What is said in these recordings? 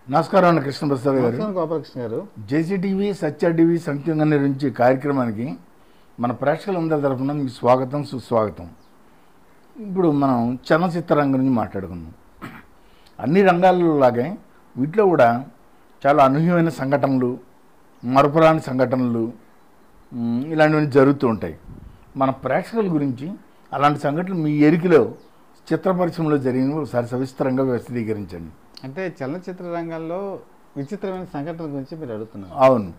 నమస్కారం అండి కృష్ణప్రసాద్ గారు నమస్కారం గోపాలకృష్ణ గారు జేసీటీవీ సత్య టీవీ సంయుక్తంగా నిర్వహించే కార్యక్రమానికి మన ప్రేక్షకులందరి తరఫున మీకు స్వాగతం సుస్వాగతం ఇప్పుడు మనం చలనచిత్ర రంగం గురించి మాట్లాడుకుందాం అన్ని రంగాల్లో లాగే వీటిలో కూడా చాలా అనూహ్యమైన సంఘటనలు మరపురాని సంఘటనలు ఉమ్, ఇలాంటివన్నీ జరుగుతూ ఉంటాయి మన ప్రేక్షకుల గురించి అలాంటి సంఘటనలు మీ ఎరికిలో చిత్ర పరిశ్రమలో జరిగినవి ఒకసారి సవిస్తరంగా విశదీకరించండి అంటే చలనచిత్ర రంగంలో విచిత్రమైన సంఘటన గురించి మీరు అడుగుతున్నారు అవును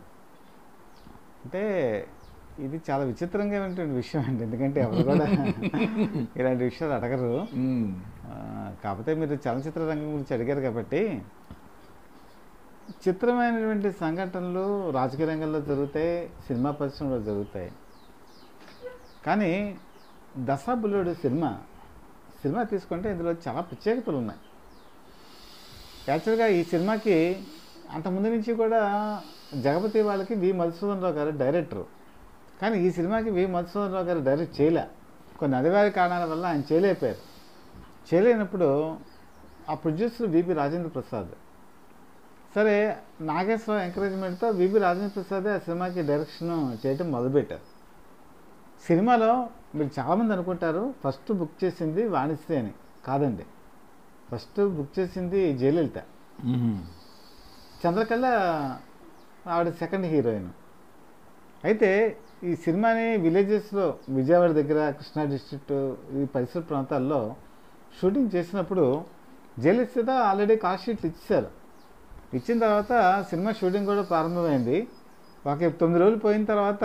అంటే ఇది చాలా విచిత్రంగా ఉన్నటువంటి విషయం అండి ఎందుకంటే ఎవరు కూడా ఇలాంటి విషయాలు అడగరు ఉమ్. ఆ, కాకపోతే మీరు చలనచిత్ర రంగం గురించి అడిగారు కాబట్టి చిత్రమైనటువంటి సంఘటనలు రాజకీయ రంగంలో జరుగుతాయి సినిమా పరిశ్రమలో జరుగుతాయి కానీ దసరా బుల్లుడు సినిమా సినిమా తీసుకుంటే ఇందులో చాలా ప్రత్యేకతలు ఉన్నాయి యాక్చువల్గా ఈ సినిమాకి అంతకుముందు నుంచి కూడా జగపతి వాళ్ళకి వి మధుసూదన్ రావు గారు డైరెక్టర్ కానీ ఈ సినిమాకి వి మధుసూదన్ రావు గారు డైరెక్ట్ చేయలే కొన్ని అనివార్య కారణాల వల్ల ఆయన చేయలేకపోయారు చేయలేనప్పుడు ఆ ప్రొడ్యూసర్ విబి రాజేంద్ర ప్రసాద్ సరే నాగేశ్వరరావు ఎంకరేజ్మెంట్తో విబి రాజేంద్ర ప్రసాదే ఆ సినిమాకి డైరెక్షన్ చేయటం మొదలుపెట్టారు సినిమాలో మీరు చాలామంది అనుకుంటారు ఫస్ట్ బుక్ చేసింది వాణిశ్రీ అని కాదండి ఫస్ట్ బుక్ చేసింది జయలలిత ఉమ్. చంద్రకళ ఆవిడ సెకండ్ హీరోయిన్ అయితే ఈ సినిమాని విలేజెస్లో విజయవాడ దగ్గర కృష్ణా డిస్ట్రిక్ట్ ఈ పరిసర ప్రాంతాల్లో షూటింగ్ చేసినప్పుడు జయలలిత ఆల్రెడీ కాల్ షీట్లు ఇచ్చారు ఇచ్చిన తర్వాత సినిమా షూటింగ్ కూడా ప్రారంభమైంది ఒక తొమ్మిది రోజులు పోయిన తర్వాత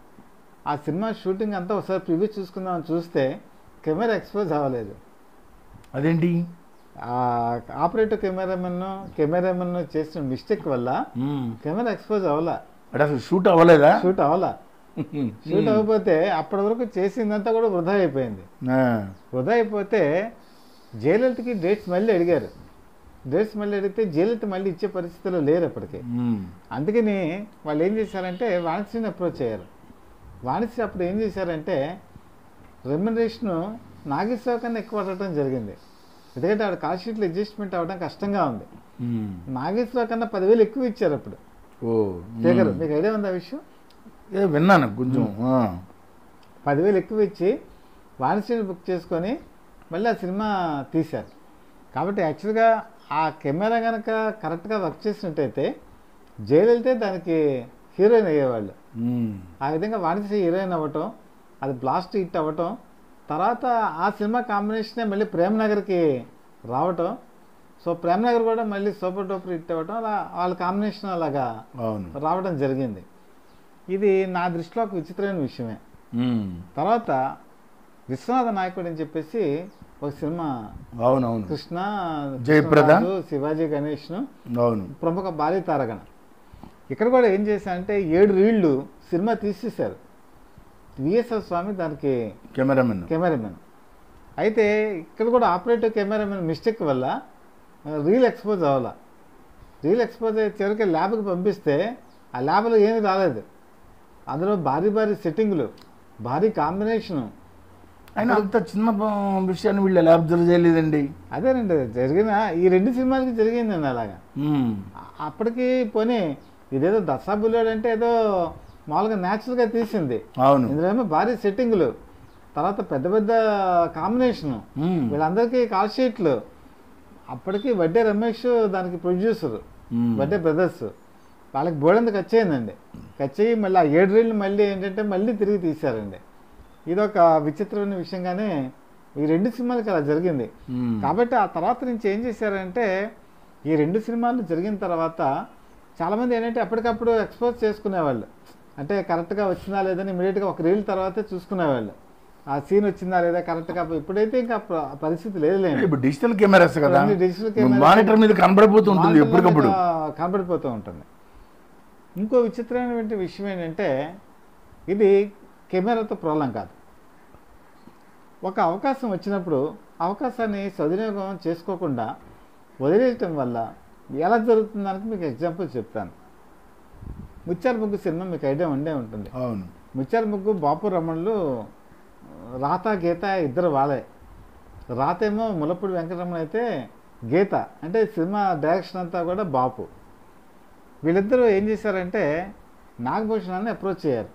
ఆ సినిమా షూటింగ్ అంతా ఒకసారి ప్రివ్యూ చూసుకుందామని చూస్తే కెమెరా ఎక్స్పోజ్ అవ్వలేదు అదేంటి ఆ ఆపరేటర్ కెమెరామెన్ కెమెరామెన్ చేసిన మిస్టేక్ వల్ల ఉమ్. కెమెరా ఎక్స్పోజ్ అవ్వాల అంటే అసలు షూట్ అవ్వలేదా షూట్ అవ్వాల షూట్ అవ్వకపోతే అప్పటి వరకు చేసిందంతా కూడా వృధా అయిపోయింది ఆ. వృధా అయిపోతే జయలలితకి డేట్స్ మళ్ళీ అడిగారు డేట్స్ మళ్ళీ అడిగితే జయలలిత మళ్ళీ ఇచ్చే పరిస్థితిలో లేరు అప్పటికి ఉమ్. అందుకని వాళ్ళు ఏం చేశారంటే వాణిశ్రీని అప్రోచ్ అయ్యారు వాణిశ్రీ అప్పుడు ఏం చేశారంటే రెమ్యునరేషన్ నాగేశ్వర కన్నా ఎక్కువ అడగడం జరిగింది ఎందుకంటే ఆవిడ కాల్ షీట్లు అడ్జస్ట్మెంట్ అవ్వడం కష్టంగా ఉంది ఉమ్. నాగేశ్వర కన్నా పదివేలు ఎక్కువ ఇచ్చారు అప్పుడు ఓ శేఖర్ ఉమ్. మీకు ఐడియా ఉందా విషయం ఏ విన్నాను కొంచెం ఆ. పదివేలు ఎక్కువ ఇచ్చి వాణిశ్రీని బుక్ చేసుకొని మళ్ళీ ఆ సినిమా తీశారు కాబట్టి యాక్చువల్గా ఆ కెమెరా కనుక కరెక్ట్గా వర్క్ చేసినట్టయితే జయలలితే దానికి హీరోయిన్ అయ్యేవాళ్ళు ఉమ్. ఆ విధంగా వాణిశ్రీ హీరోయిన్ అవ్వటం అది బ్లాస్ట్ హిట్ అవ్వటం తర్వాత ఆ సినిమా కాంబినేషనే మళ్ళీ ప్రేమ్ నగర్కి రావటం సో ప్రేమ్ నగర్ కూడా మళ్ళీ సూపర్ డూపర్ హిట్ అవ్వటం అలా వాళ్ళ కాంబినేషన్ అలాగా అవును రావడం జరిగింది ఇది నా దృష్టిలో ఒక విచిత్రమైన విషయమే ఉమ్. తర్వాత విశ్వనాథ నాయకుడు అని చెప్పేసి ఒక సినిమా అవునవును కృష్ణ జయప్రద. కృష్ణరాజు, శివాజీ గణేష్ అవును ప్రముఖ భారీ తారగణ ఇక్కడ కూడా ఏం చేశారంటే ఏడు రీళ్లు సినిమా తీసేశారు విఎస్ఆర్ స్వామి దానికి కెమెరామెన్ కెమెరామెన్ అయితే ఇక్కడ కూడా ఆపరేటర్ కెమెరామెన్ మిస్టేక్ వల్ల ఆ, రీల్ ఎక్స్పోజ్ అవ్వాల రీల్ ఎక్స్పోజ్ అయ్యే చివరికి ల్యాబ్కి పంపిస్తే ఆ ల్యాబ్లో ఏమీ రాలేదు అందులో భారీ భారీ సెట్టింగులు భారీ కాంబినేషను అయినా అంత చిన్న ప- విషయాన్ని వీళ్ళు ఎలా అబ్జర్వ్ చేయలేదండి అదేనండి జరిగిన ఈ రెండు సినిమాలకి జరిగిందండి అలాగా ఉమ్. అ- అప్పటికి పోనీ ఇదేదో దసరా బుల్లాడు అంటే ఏదో మామూలుగా న్యాచురల్గా తీసింది అవును ఇందులో ఏమో భారీ సెట్టింగులు తర్వాత పెద్ద పెద్ద కాంబినేషను ఉమ్. వీళ్ళందరికీ కాల్ షీట్లు అప్పటికి వడ్డే రమేష్ దానికి ప్రొడ్యూసర్ ఉమ్. వడ్డే బ్రదర్స్ వాళ్ళకి బోర్డంత ఖర్చు అయిందండి ఖర్చు అయ్యి మళ్ళీ ఆ ఏడు రీళ్ళు మళ్ళీ ఏంటంటే మళ్ళీ తిరిగి తీశారండి ఇదొక విచిత్రమైన విషయంగానే ఈ రెండు సినిమాలకి అలా జరిగింది ఉమ్. కాబట్టి ఆ తర్వాత నుంచి ఏం చేశారంటే ఈ రెండు సినిమాలు జరిగిన తర్వాత చాలామంది ఏంటంటే అప్పటికప్పుడు ఎక్స్పోజ్ చేసుకునేవాళ్ళు అంటే కరెక్ట్గా వచ్చిందా లేదని ఇమీడియట్గా ఒక రీల్ తర్వాతే చూసుకునేవాళ్ళు ఆ సీన్ వచ్చిందా లేదా కరెక్ట్గా ఇప్పుడైతే ఇంకా ప్ర- పరిస్థితి లేదులేండి ఇప్పుడు డిజిటల్ కెమెరాస్ కదా అన్ని digital cameras- మానిటర్ మీద కనబడిపోతూ ఉంటుంది మానిటర్ల ఎప్పటికప్పుడు మీద కనబడిపోతూ ఉంటుంది ఇంకో విచిత్రమైనటువంటి విషయం ఏంటంటే ఇది కెమెరాతో ప్రాబ్లం కాదు ఒక అవకాశం వచ్చినప్పుడు అవకాశాన్ని సద్వినియోగం చేసుకోకుండా వదిలేయటం వల్ల ఎలా జరుగుతుందానికి మీకు ఎగ్జాంపుల్ చెప్తాను ముత్యాల ముగ్గు సినిమా మీకు ఐడియా ఉండే ఉంటుంది అవును ముత్యాల ముగ్గు బాపు రమణులు రాత గీత ఇద్దరు వాళ్ళే రాతేమో ములపూడి వెంకటరమణ అయితే గీత అంటే సినిమా డైరెక్షన్ అంతా కూడా బాపు వీళ్ళిద్దరూ ఏం చేశారంటే నాగభూషణాన్ని అప్రోచ్ అయ్యారు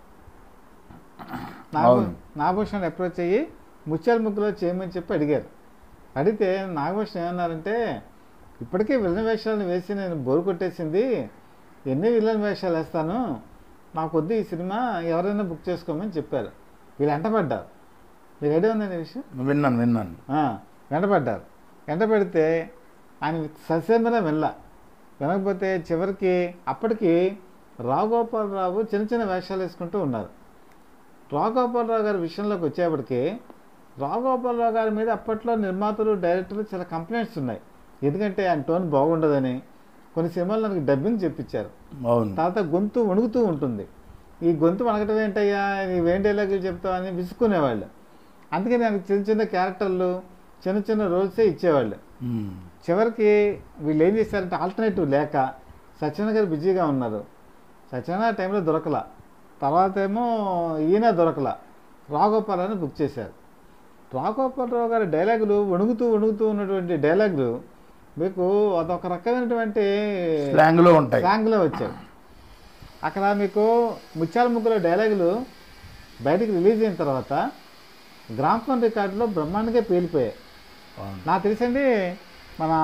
నాగభూ అవును. నాగభూషణ్ అప్రోచ్ అయ్యి ముత్యాల ముగ్గులో చేయమని చెప్పి అడిగారు అడిగితే నాగభూషణ్ ఏమన్నారంటే ఇప్పటికే విలన్ వేషాలను వేసి నేను బోరు కొట్టేసింది ఎన్ని విలన్ వేషాలు వేస్తాను నాకు వద్దు ఈ సినిమా ఎవరైనా బుక్ చేసుకోమని చెప్పారు వీళ్ళు వెంటబడ్డారు మీకు ఐడియా ఉందండి ఈ విషయం విన్నాను విన్నాను ఆ, వెంటబడ్డారు వెంటబడితే ఆయన ససేమనే వెళ్ళ వినకపోతే చివరికి అప్పటికి రావుగోపాలరావు చిన్న చిన్న వేషాలు వేసుకుంటూ ఉన్నారు రావుగోపాలరావు గారి విషయంలోకి వచ్చేప్పటికి రావుగోపాలరావు గారి మీద అప్పట్లో నిర్మాతలు డైరెక్టర్లు చాలా కంప్లైంట్స్ ఉన్నాయి ఎందుకంటే ఆయన టోన్ బాగుండదని కొన్ని సినిమాలు నాకు డబ్బింగ్ చెప్పించారు అవును తర్వాత గొంతు వణుకుతూ ఉంటుంది ఈ గొంతు వణకటం ఏంటయ్యా నీవేం డైలాగులు చెప్తావు అని విసుక్కునేవాళ్ళు అందుకని నాకు చిన్న చిన్న క్యారెక్టర్లు చిన్న చిన్న రోల్సే ఇచ్చేవాళ్ళు ఉమ్. చివరికి వీళ్ళు ఏం చేశారంటే ఆల్టర్నేటివ్ లేక సత్యనారాయణ గారు బిజీగా ఉన్నారు సత్యనారాయణ టైంలో దొరకల తర్వాత ఏమో ఈయన దొరకల రాఘోపాలని బుక్ చేశారు రాఘోపాలరావు గారి డైలాగులు వణుకుతూ వణుకుతూ ఉన్నటువంటి డైలాగులు మీకు అదొక రకమైనటువంటి స్లాంగ్లో ఉంటాయి స్లాంగ్లో వచ్చాయి అక్కడ మీకు ముత్యాల ముగ్గుల డైలాగులు బయటికి రిలీజ్ అయిన తర్వాత గ్రామ్ఫోన్ రికార్డులో బ్రహ్మాండంగా పేలిపోయాయి అవును నాకు తెలిసండి మన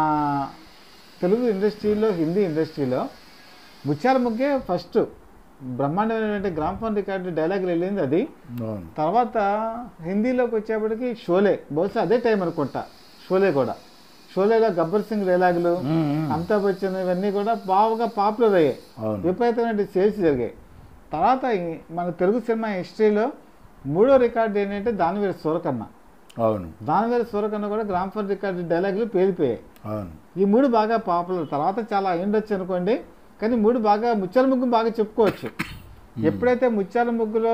తెలుగు ఇండస్ట్రీలో హిందీ ఇండస్ట్రీలో ముత్యాల ముగ్గే ఫస్ట్ బ్రహ్మాండమైనటువంటి గ్రామ్ఫోన్ రికార్డు డైలాగులు వెళ్ళింది అది అవును తర్వాత హిందీలోకి వచ్చేప్పటికి షోలే బహుశా అదే టైం అనుకుంటా షోలే కూడా షోలేలో గబ్బర్ సింగ్ డైలాగులు ఉమ్, ఉమ్. అమితాబ్ బచ్చన్ ఇవన్నీ కూడా బాగా పాపులర్ అయ్యాయి అవును విపరీతమైన సేల్స్ జరిగాయి తర్వాత ఈ- మన తెలుగు సినిమా హిస్టరీలో మూడో రికార్డు ఏంటంటే దానివేరు సూరకన్న అవును దానివేరు సూరకన్న కూడా గ్రామ్ఫోన్ రికార్డు డైలాగులు పేలిపోయాయి అవును ఈ మూడు బాగా పాపులర్ తర్వాత చాలా అయ్యుండొచ్చు అనుకోండి కానీ మూడు బాగా ముత్యాల ముగ్గు బాగా చెప్పుకోవచ్చు ఎప్పుడైతే ముత్యాల ముగ్గులో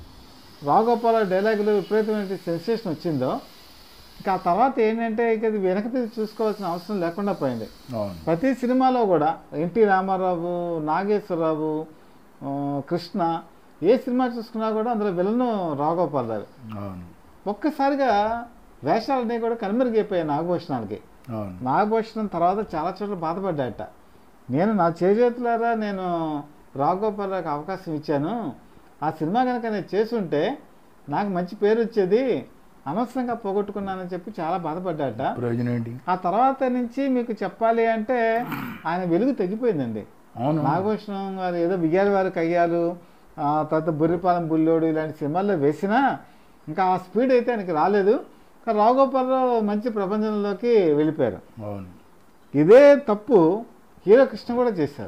రాఘోపాల డైలాగులు విపరీతమైన సెన్సేషన్ వచ్చిందో ఇంకా ఆ తర్వాత ఏంటంటే ఇక ఇది వెనక్కి తిరిగి చూసుకోవాల్సిన అవసరం లేకుండా పోయింది అవును ప్రతి సినిమాలో కూడా ఎన్టీ రామారావు నాగేశ్వరరావు ఆ, కృష్ణ ఏ సినిమా చూసుకున్నా కూడా అందులో విలను రాఘోపాలరావు అవును ఒక్కసారిగా వేషాలన్నీ కూడా కనుమరుగైపోయాయి నాగభూషణానికి అవును నాగభూషణం తర్వాత చాలా చోట్ల బాధపడ్డాట నేను నా చేజేతులారా నేను రాఘోపాలరావుకి అవకాశం ఇచ్చాను ఆ సినిమా కనుక నేను చేసుంటే నాకు మంచి పేరు వచ్చేది అనవసరంగా పోగొట్టుకున్నానని చెప్పి చాలా బాధపడ్డాట ప్రయోజనం ఏంటి ఆ తర్వాత నుంచి మీకు చెప్పాలి అంటే ఆయన వెలుగు తగ్గిపోయిందండి అవును నాగభూషణం గారు ఏదో బియ్యాల వారి కయ్యాలు ఆ తర్వాత బుర్రిపాలెం బుల్లోడు ఇలాంటి సినిమాల్లో వేసినా ఇంకా ఆ స్పీడ్ అయితే ఆయనకి రాలేదు కానీ రావుగోపాలరావు మంచి ప్రపంచంలోకి వెళ్ళిపోయారు అవును ఇదే తప్పు హీరో కృష్ణ కూడా చేశారు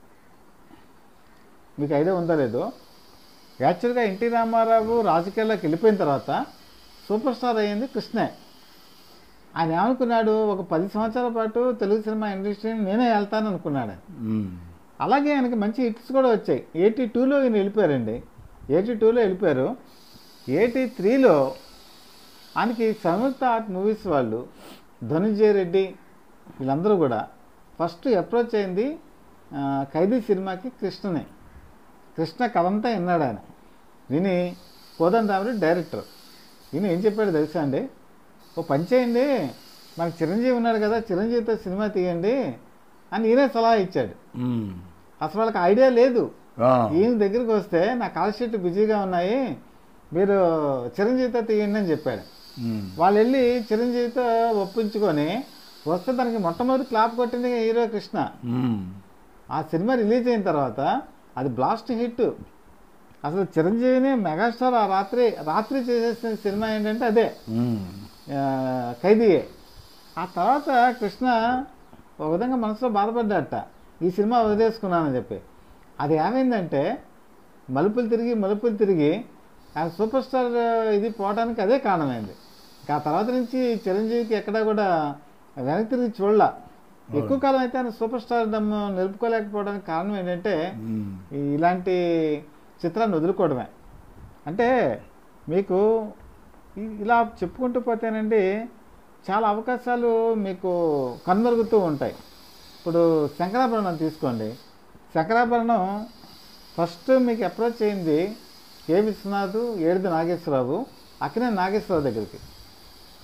మీకు ఐడియా ఉందా లేదో యాక్చువల్గా ఎన్టీ రామారావు రాజకీయాల్లోకి వెళ్ళిపోయిన తర్వాత సూపర్ స్టార్ అయ్యింది కృష్ణే ఆయన ఏమనుకున్నాడు ఒక పది సంవత్సరాల పాటు తెలుగు సినిమా ఇండస్ట్రీని నేనే వెళ్తాను అనుకున్నాడు ఆయన. ఉమ్. అలాగే ఆయనకి మంచి హిట్స్ కూడా వచ్చాయి ఎయిటీ టూలో ఈయన వెళ్ళిపోయారండి ఎయిటీ టూలో వెళ్ళిపోయారు ఎయిటీ త్రీలో ఆయనకి సంయుక్త ఆర్ట్ మూవీస్ వాళ్ళు ధనుంజయ రెడ్డి వీళ్ళందరూ కూడా ఫస్ట్ అప్రోచ్ అయింది ఆ, ఖైదీ సినిమాకి కృష్ణనే కృష్ణ కథంతా విన్నాడు ఆయన విని కోదండరామరెడ్డి డైరెక్టర్ ఈయన ఏం చెప్పాడు తెలుసా అండి ఓ పని చేయండి మనకి చిరంజీవి ఉన్నాడు కదా చిరంజీవితో సినిమా తీయండి అని ఈయనే సలహా ఇచ్చాడు ఉమ్. అసలు వాళ్ళకి ఐడియా లేదు ఆ. ఈయన దగ్గరికి వస్తే నా కాల్ షీట్ బిజీగా ఉన్నాయి మీరు చిరంజీవితో తీయండి అని చెప్పాడు ఉమ్. వాళ్ళు వెళ్ళి చిరంజీవితో ఒప్పించుకొని వస్తే తనకి మొట్టమొదటి క్లాప్ కొట్టింది హీరో కృష్ణ ఉమ్. ఆ సినిమా రిలీజ్ అయిన తర్వాత అది బ్లాస్ట్ హిట్ అసలు చిరంజీవిని మెగాస్టార్ ఆ రాత్రి రాత్రి చేసేసిన సినిమా ఏంటంటే అదే ఉమ్. ఆ, ఖైదీయే ఆ తర్వాత కృష్ణ ఒక విధంగా మనసులో బాధపడ్డాట ఈ సినిమా వదిలేసుకున్నానని చెప్పి అది ఏమైందంటే మలుపులు తిరిగి మలుపులు తిరిగి ఆయన సూపర్ స్టార్ ఇది పోవడానికి అదే కారణమైంది ఇంకా ఆ తర్వాత నుంచి చిరంజీవికి ఎక్కడా కూడా వెనక్కి తిరిగి చూడలా ఎక్కువ కాలం అయితే ఆయన సూపర్ స్టార్ డమ్ నిలుపుకోలేకపోవడానికి కారణం ఏంటంటే ఉమ్. ఈ ఇలాంటి చిత్రాన్ని వదులుకోవడమే అంటే మీకు ఇ- ఇలా చెప్పుకుంటూ పోతేనండి చాలా అవకాశాలు మీకు కనుమరుగుతూ ఉంటాయి ఇప్పుడు శంకరాభరణం తీసుకోండి శంకరాభరణం ఫస్ట్ మీకు అప్రోచ్ అయింది కే విశ్వనాథ్ ఏడుది నాగేశ్వరరావు అక్కడే నాగేశ్వరరావు దగ్గరికి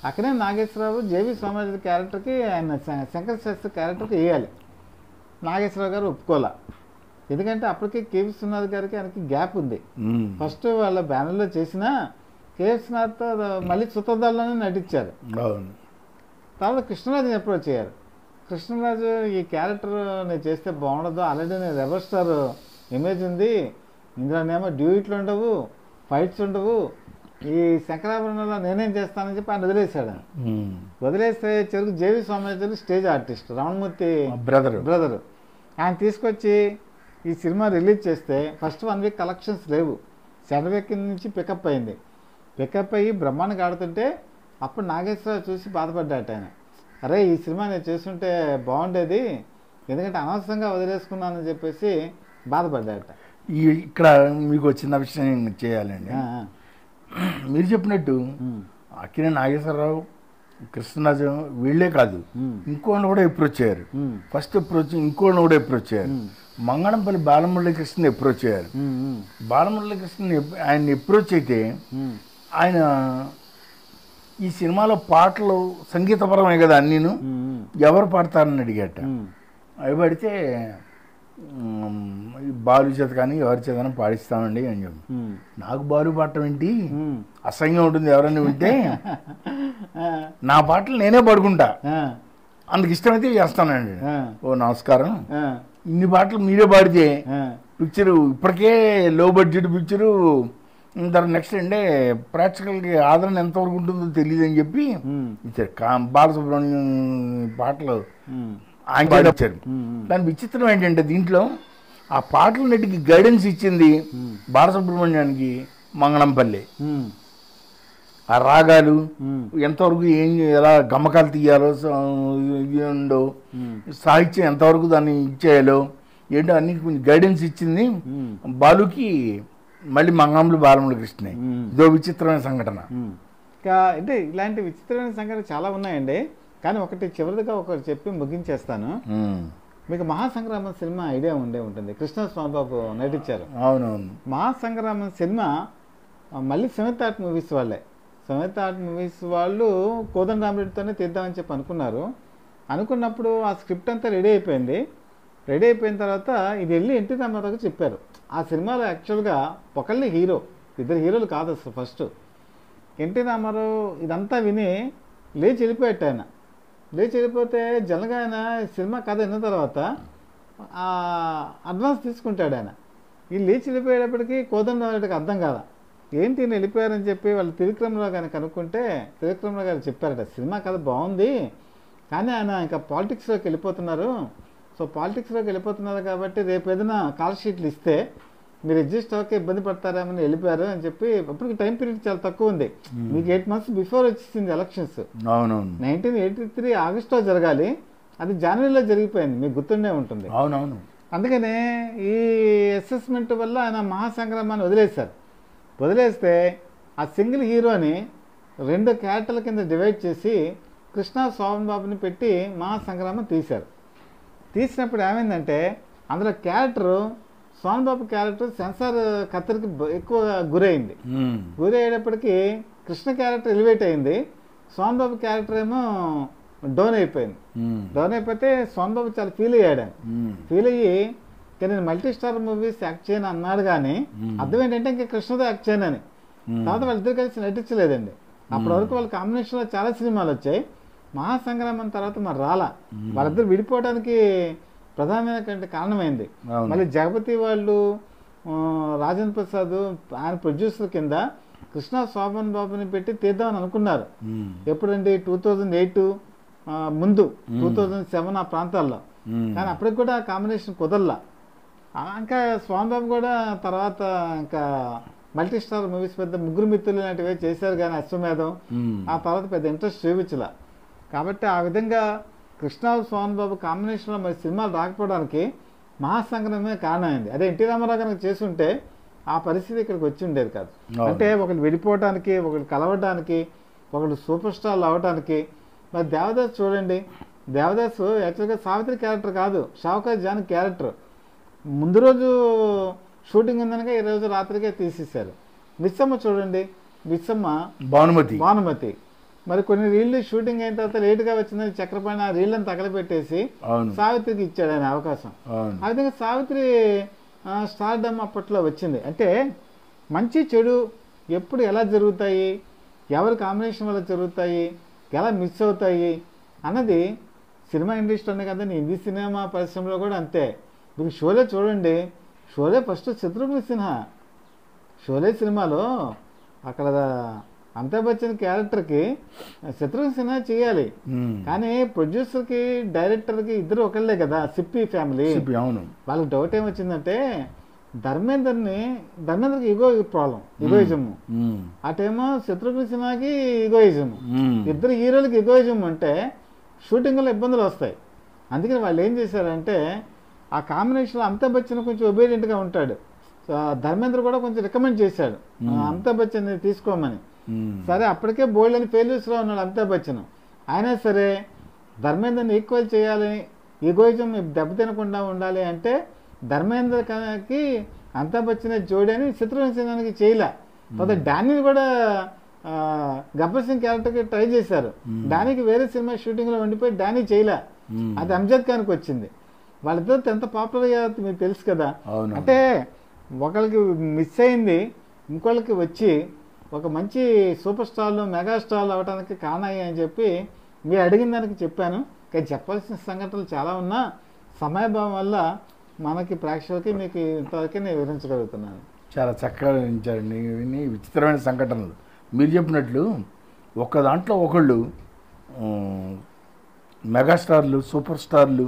అక్కడే నాగేశ్వరరావు జేవి సోమాజీ క్యారెక్టర్కి ఆయన శ- శంకర శాస్త్రి క్యారెక్టర్కి వేయాలి నాగేశ్వరరావు గారు ఒప్పుకోలే ఎందుకంటే అప్పటికే కేవి విశ్వనాథ్ గారికి ఆయనకి గ్యాప్ ఉంది ఉమ్. ఫస్ట్ వాళ్ళ బ్యానర్లో చేసిన కేవి విశ్వనాథ్తో మళ్ళీ సుతదాల్లోనే నటించారు అవును తర్వాత కృష్ణరాజుని అప్రోచ్ అయ్యారు కృష్ణరాజు ఈ క్యారెక్టర్ నేను చేస్తే బాగుండదు ఆల్రెడీ నేను రెబల్ స్టార్ ఇమేజ్ ఉంది ఇందులోనేమో డ్యూయిట్లు ఉండవు ఫైట్స్ ఉండవు ఈ శంకరాభరణంలో నేనేం చేస్తానని చెప్పి ఆయన వదిలేశాడు ఆయన. ఉమ్. వదిలేస్తే చెరుకు JV Swami stage artist Ramanamurthy మా బ్రదర్ బ్రదర్ ఆయన తీసుకొచ్చి ఈ సినిమా రిలీజ్ చేస్తే ఫస్ట్ వన్ వీక్ కలెక్షన్స్ లేవు సెకండ్ వీక్ నుంచి పికప్ అయింది పికప్ అయ్యి బ్రహ్మాండంగా ఆడుతుంటే అప్పుడు నాగేశ్వరరావు చూసి బాధపడ్డాట ఆయన అరే ఈ సినిమా నేను చేస్తుంటే బాగుండేది ఎందుకంటే అనవసరంగా వదిలేసుకున్నానని చెప్పేసి బాధపడ్డాట ఈ ఇక్కడ మీకు ఒక చిన్న విషయం చేయాలండి ఆ, ఆ. మీరు చెప్పినట్టు ఉమ్, అక్కినే నాగేశ్వరరావు కృష్ణరాజు వీళ్ళే కాదు ఉమ్, ఇంకోళ్ళు కూడా అప్రోచ్ అయ్యారు ఉమ్, ఫస్ట్ అప్రోచ్ ఇంకోళ్ళు కూడా అప్రోచ్ అయ్యారు ఉమ్, మంగళంపల్లి బాలమురళి కృష్ణ అప్రోచ్ అయ్యారు ఉమ్, ఉమ్, బాలమురళి కృష్ణ ఆయన అప్రోచ్ అయితే ఉమ్, ఆయన ఈ సినిమాలో పాటలు సంగీతపరమే కదా అన్నీను ఉమ్, ఉమ్, ఎవరు పాడతారని అడిగట ఉమ్, అవి పడితే "ఉమ్, ఈ బాలు చేత కానీ ఎవరి చేత కానీ పాడిస్తామండి అని చెప్పి ఉమ్, నాకు బాలు పాడటం ఏంటి ఉమ్. అసహ్యంగా ఉంటుంది ఎవరైనా వింటే ఆ, నా పాటలు నేనే పడుకుంటా ఆ, అందుకు ఇష్టమైతే చేస్తానండి ఆ, ఓ నమస్కారం ఆ, ఇన్ని పాటలు మీరే పాడితే ఆ. పిక్చరు ఇప్పటికే లో బడ్జెట్ పిక్చరు తర్వాత నెక్స్ట్ అంటే ప్రేక్షకులకి ఆదరణ ఎంతవరకు ఉంటుందో తెలియదు అని చెప్పి ఉమ్, ఇచ్చారు కా- బాలసుబ్రహ్మణ్యం పాటలు ఉమ్, ఆయన పాడించారు ఉమ్, ఉమ్. దాని విచిత్రం ఏంటంటే దీంట్లో ఆ పాటలన్నిటికీ గైడెన్స్ ఇచ్చింది ఉమ్, బాలసుబ్రహ్మణ్యానికి మంగళంపల్లి ఉమ్, ఆ రాగాలు ఉమ్, ఎంతవరకు ఏం ఎలా గమ్మకాలు తీయాలో స- ఇది ఉండో ఉమ్, సాహిత్యం ఎంతవరకు దాన్ని ఇచ్చేయాలో ఏంటో అన్ని కొంచెం గైడెన్స్ ఇచ్చింది ఉమ్, బాలుకి మళ్ళీ మంగళంలో బాలములు కృష్ణ ఉమ్, ఇదో విచిత్రమైన సంఘటన ఉమ్. ఇంకా అంటే ఇలాంటి విచిత్రమైన సంగతి చాలా ఉన్నాయండి కానీ ఒకటి చివరిగా ఒకటి చెప్పి ముగించేస్తాను ఉమ్. మీకు మహాసంగ్రామం సినిమా ఐడియా ఉండే ఉంటుంది కృష్ణ స్వామిబాబు నటించారు అవునవును మహాసంగ్రామం సినిమా ఆ, మళ్ళీ సెవెంత్ ఆర్ట్ మూవీస్ వాళ్ళే సెవెంత్ ఆర్ట్ మూవీస్ వాళ్ళు కోదండరామరెడ్డితోనే తీద్దామని చెప్పి అనుకున్నారు అనుకున్నప్పుడు ఆ స్క్రిప్ట్ అంతా రెడీ అయిపోయింది రెడీ అయిపోయిన తర్వాత ఇది వెళ్ళి ఎన్టీ రామారావుకి చెప్పారు ఆ సినిమాలో యాక్చువల్గా ఒకళ్ళని హీరో ఇద్దరు హీరోలు కాదు అసలు ఫస్ట్ ఎన్టీ రామారావు ఇదంతా విని లేచి వెళ్ళిపోయాట ఆయన లేచి వెళ్ళిపోతే జనగా ఆయన సినిమా కథ విన్న తర్వాత ఆ అడ్వాన్స్ తీసుకుంటాడు ఆయన ఈ లేచి వెళ్ళిపోయేటప్పటికి కోదండరావుడికి అర్థం కాదా ఏంటి ఈయన వెళ్ళిపోయారని చెప్పి వాళ్ళు త్రివిక్రమరావు గారిని కనుక్కుంటే త్రివిక్రమరావు గారు చెప్పారట సినిమా కథ బాగుంది కానీ ఆయన ఇంకా పాలిటిక్స్లోకి వెళ్ళిపోతున్నారు సో పాలిటిక్స్లోకి వెళ్ళిపోతున్నారు కాబట్టి రేపు ఏదైనా కాల్ షీట్లు ఇస్తే మీరు అడ్జస్ట్ అవ్వక ఇబ్బంది పడతారేమని వెళ్ళిపోయారు అని చెప్పి అప్పటికి టైం పీరియడ్ చాలా తక్కువ ఉంది మీకు ఎయిట్ మంత్స్ బిఫోర్ వచ్చేసింది ఎలక్షన్స్ అవునవును నైన్టీన్ ఎయిటీ త్రీ ఆగస్టులో జరగాలి అది జనవరిలో జరిగిపోయింది మీకు గుర్తుండే ఉంటుంది అవునవును అందుకనే ఈ అసెస్మెంట్ వల్ల ఆయన మహాసంగ్రామాన్ని వదిలేశారు వదిలేస్తే ఆ సింగిల్ హీరోని రెండు క్యారెక్టర్ల కింద డివైడ్ చేసి కృష్ణ శోభన్ బాబుని పెట్టి మహాసంగ్రామం తీశారు తీసినప్పుడు ఏమైందంటే అందులో character Sohan Babu character censor కత్తెరకి బ- ఎక్కువ గురైంది ఉమ్. గురి అయ్యేటప్పటికి కృష్ణ క్యారెక్టర్ ఎలివేట్ అయింది సోహన్ బాబు క్యారెక్టర్ ఏమో డౌన్ అయిపోయింది ఉమ్. డౌన్ అయిపోతే సోహన్ బాబు చాలా ఫీల్ అయ్యాడు ఆయన. ఉమ్. ఫీల్ అయ్యి "ఇక నేను మల్టీ స్టార్ మూవీస్ యాక్ట్ చేయను అన్నాడు కానీ Hmm. అర్థం ఏంటంటే ఇంకా కృష్ణతో యాక్ట్ చేయనని ఉమ్. తర్వాత వాళ్ళిద్దరు కలిసి నటించలేదండి అప్పటి వరకు వాళ్ళ కాంబినేషన్లో చాలా సినిమాలు వచ్చాయి మహాసంగ్రామం తర్వాత మరి రాలా వాళ్ళిద్దరు విడిపోవడానికి ప్రధానమైనటువంటి కారణమైంది అవును. మళ్ళీ జగపతి వాళ్ళు ఆ, రాజేంద్ర ప్రసాద్ ఆయన ప్రొడ్యూసర్ కింద కృష్ణ శోభన్ బాబుని పెట్టి తీద్దామని అనుకున్నారు ఉమ్. ఎప్పుడండి టూ థౌజండ్ ఎయిట్ ముందు టూ థౌజండ్ సెవెన్ ఆ ప్రాంతాల్లో ఉమ్. కానీ అప్పటికి కూడా కాంబినేషన్ కుదరలా ఆ, ఇంకా స్వామిబాబు కూడా తర్వాత ఇంకా మల్టీ స్టార్ మూవీస్ పెద్ద ముగ్గురు మిత్రులు లాంటివి చేశారు కానీ అశ్వమేధం ఉమ్. ఆ తర్వాత పెద్ద ఇంట్రెస్ట్ చూపించలా కాబట్టి ఆ విధంగా కృష్ణ స్వామి బాబు కాంబినేషన్లో మరి సినిమాలు రాకపోవడానికి మహాసంగ్రమే కారణమైంది అదే ఎన్టీ రామారావు కనుక చేసుంటే ఆ పరిస్థితి ఇక్కడికి వచ్చి ఉండేది కాదు అవును. అంటే ఒకరు విడిపోవడానికి ఒకరు కలవడానికి ఒకరు సూపర్ స్టార్లు అవ్వడానికి మరి దేవదాస్ చూడండి దేవదాస్ యాక్చువల్గా సావిత్రి క్యారెక్టర్ కాదు షావుకాజ్ జాన్ క్యారెక్టర్ ముందు రోజు షూటింగ్ ఉందనక ఈ రోజు రాత్రికే తీసేశారు విస్సమ్మ చూడండి విస్సమ్మ భానుమతి భానుమతి మరి కొన్ని రీళ్లు షూటింగ్ అయిన తర్వాత లేటుగా వచ్చిందని చక్రపాణి ఆ రీళ్ళని తగలబెట్టేసి అవును సావిత్రికి ఇచ్చాడు ఆయన అవకాశం అవును ఆ విధంగా సావిత్రి ఆ, స్టార్డమ్ అప్పట్లో వచ్చింది అంటే మంచి చెడు ఎప్పుడు ఎలా జరుగుతాయి ఎవరి కాంబినేషన్ వల్ల జరుగుతాయి ఎలా మిస్ అవుతాయి అన్నది సినిమా ఇండస్ట్రీలోనే కదండి హిందీ సినిమా పరిశ్రమలో కూడా అంతే మీకు షోలే చూడండి షోలే ఫస్ట్ శత్రుఘ్న సిన్హా షోలే సినిమాలో అక్కడ అమితాబ్ బచ్చన్ క్యారెక్టర్కి శత్రుఘ్న సిన్హా చేయాలి ఉమ్. కానీ ప్రొడ్యూసర్కి డైరెక్టర్కి ఇద్దరు ఒకళ్ళే కదా సిప్పి ఫ్యామిలీ చెప్పి అవును వాళ్ళకి డౌట్ ఏమొచ్చిందంటే ధర్మేందర్ని ధర్మేందర్కి ఇగో ప్రాబ్లం ఇగోయిజం ఉమ్. అటేమో శత్రుఘ్న సిన్హాకి ఇగోయిజం ఉమ్. ఇద్దరు హీరోలకి ఇగోయిజం అంటే షూటింగ్లో ఇబ్బందులు వస్తాయి అందుకని వాళ్ళు ఏం చేశారంటే ఆ కాంబినేషన్లో అమితాబ్ బచ్చన్ కొంచెం ఒబీడియంట్గా ఉంటాడు సో ఆ ధర్మేంద్ర కూడా కొంచెం రికమెండ్ చేశాడు ఆ అమితాబ్ బచ్చన్ తీసుకోమని ఉమ్. సరే అప్పటికే బోల్డ్ అని ఫెయిల్యూస్లో ఉన్నాడు అమితాబ్ బచ్చన్ అయినా సరే ధర్మేంద్రని ఈక్వల్ చేయాలి ఈగోయిజం దెబ్బతినకుండా ఉండాలి అంటే ధర్మేంద్రకి అమితాబ్ బచ్చన్ జోడి అని శత్రుఘ్న సిన్హానికి చేయలే తర్వాత డానీని కూడా ఆ, గబ్బర్ సింగ్ క్యారెక్టర్కి ట్రై చేశారు డానీకి వేరే సినిమా షూటింగ్లో ఉండిపోయి డానీ చేయలే ఉమ్. అది అంజద్ ఖాన్కి వచ్చింది వాళ్ళిద్దరు ఎంత పాపులర్ అయ్యారో మీకు తెలుసు కదా అవును అంటే ఒకరికి మిస్ అయింది ఇంకోళ్ళకి వచ్చి ఒక మంచి సూపర్ స్టార్లు మెగా స్టార్లు అవడానికి కానాయి అని చెప్పి మీరు అడిగిన దానికి చెప్పాను కానీ చెప్పాల్సిన సంఘటనలు చాలా ఉన్నా సమయభావం వల్ల మనకి ప్రేక్షకులకి మీకు ఇంతవరకే నేను వివరించగలుగుతున్నాను చాలా చక్కగా వివరించారండి ఇవన్నీ విచిత్రమైన సంఘటనలు మీరు చెప్పినట్లు ఒక్క దాంట్లో ఒకళ్ళు ఉమ్, మెగాస్టార్లు సూపర్ స్టార్లు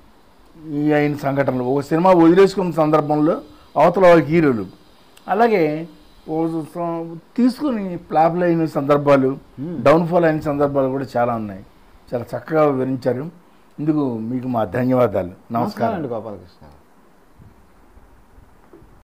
ఈ అయిన సంఘటనలు ఒక సినిమా వదిలేసుకున్న సందర్భంలో అవతల వాళ్ళ హీరోలు అలాగే ఓ స- తీసుకుని ఫ్లాప్లు అయిన సందర్భాలు Hmm. డౌన్ఫాల్ అయిన సందర్భాలు కూడా చాలా ఉన్నాయి చాలా చక్కగా వివరించారు ఇందుకు మీకు మా ధన్యవాదాలు నమస్కారం నమస్కారం అండి గోపాలకృష్ణ